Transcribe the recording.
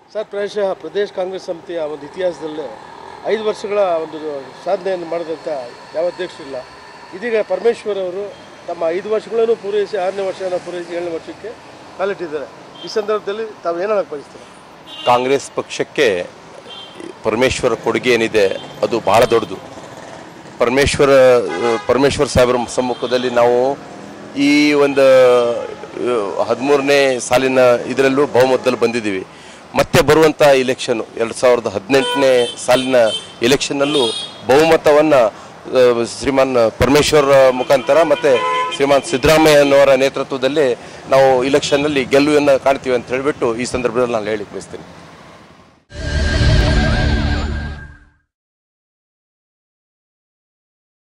sir ಪ್ರಾಯಶಃ ಪ್ರದೇಶ ಕಾಂಗ್ರೆಸ್ ಸಮಿತಿಯ ಒಂದು ಇತಿಹಾಸದಲ್ಲೇ ಐದು ವರ್ಷಗಳ ಒಂದು ಸಾಧನೆಯನ್ನು ಮಾಡಿದಂಥ ಯಾವ ಅಧ್ಯಕ್ಷರಿಲ್ಲ ಇದೀಗ ಪರಮೇಶ್ವರ್ ಅವರು ತಮ್ಮ ಐದು ವರ್ಷಗಳನ್ನು ಪೂರೈಸಿ ಆರನೇ ವರ್ಷನ ಪೂರೈಸಿ ಏಳನೇ ವರ್ಷಕ್ಕೆ ಕಾಲಿಟ್ಟಿದ್ದಾರೆ ಈ ಸಂದರ್ಭದಲ್ಲಿ ತಾವು ಏನು ಹೇಳಕ್ಕೆ ಬಯಸ್ತೀರಾ ಕಾಂಗ್ರೆಸ್ ಪಕ್ಷಕ್ಕೆ ಪರಮೇಶ್ವರ ಕೊಡುಗೆ ಏನಿದೆ ಅದು ಬಹಳ ದೊಡ್ಡದು ಪರಮೇಶ್ವರ ಪರಮೇಶ್ವರ ಸಾಹೇಬರ ಸಮ್ಮುಖದಲ್ಲಿ ನಾವು ಈ ಒಂದು ಹದಿಮೂರನೇ ಸಾಲಿನ ಇದರಲ್ಲೂ ಬಹುಮತದಲ್ಲಿ ಬಂದಿದ್ದೀವಿ ಮತ್ತೆ ಬರುವಂಥ ಇಲೆಕ್ಷನ್ ಎರಡು ಸಾವಿರದ ಹದಿನೆಂಟನೇ ಸಾಲಿನ ಇಲೆಕ್ಷನ್ನಲ್ಲೂ ಬಹುಮತವನ್ನು ಶ್ರೀಮಾನ್ ಪರಮೇಶ್ವರ್ ಮುಖಾಂತರ ಮತ್ತು ಶ್ರೀಮಾನ್ ಸಿದ್ದರಾಮಯ್ಯನವರ ನೇತೃತ್ವದಲ್ಲಿ ನಾವು ಇಲೆಕ್ಷನ್ನಲ್ಲಿ ಗೆಲುವನ್ನು ಕಾಣ್ತೀವಿ ಅಂತ ಹೇಳಿಬಿಟ್ಟು ಈ ಸಂದರ್ಭದಲ್ಲಿ ನಾನು ಹೇಳಿಕ್ಕೆ ಬಯಸ್ತೀನಿ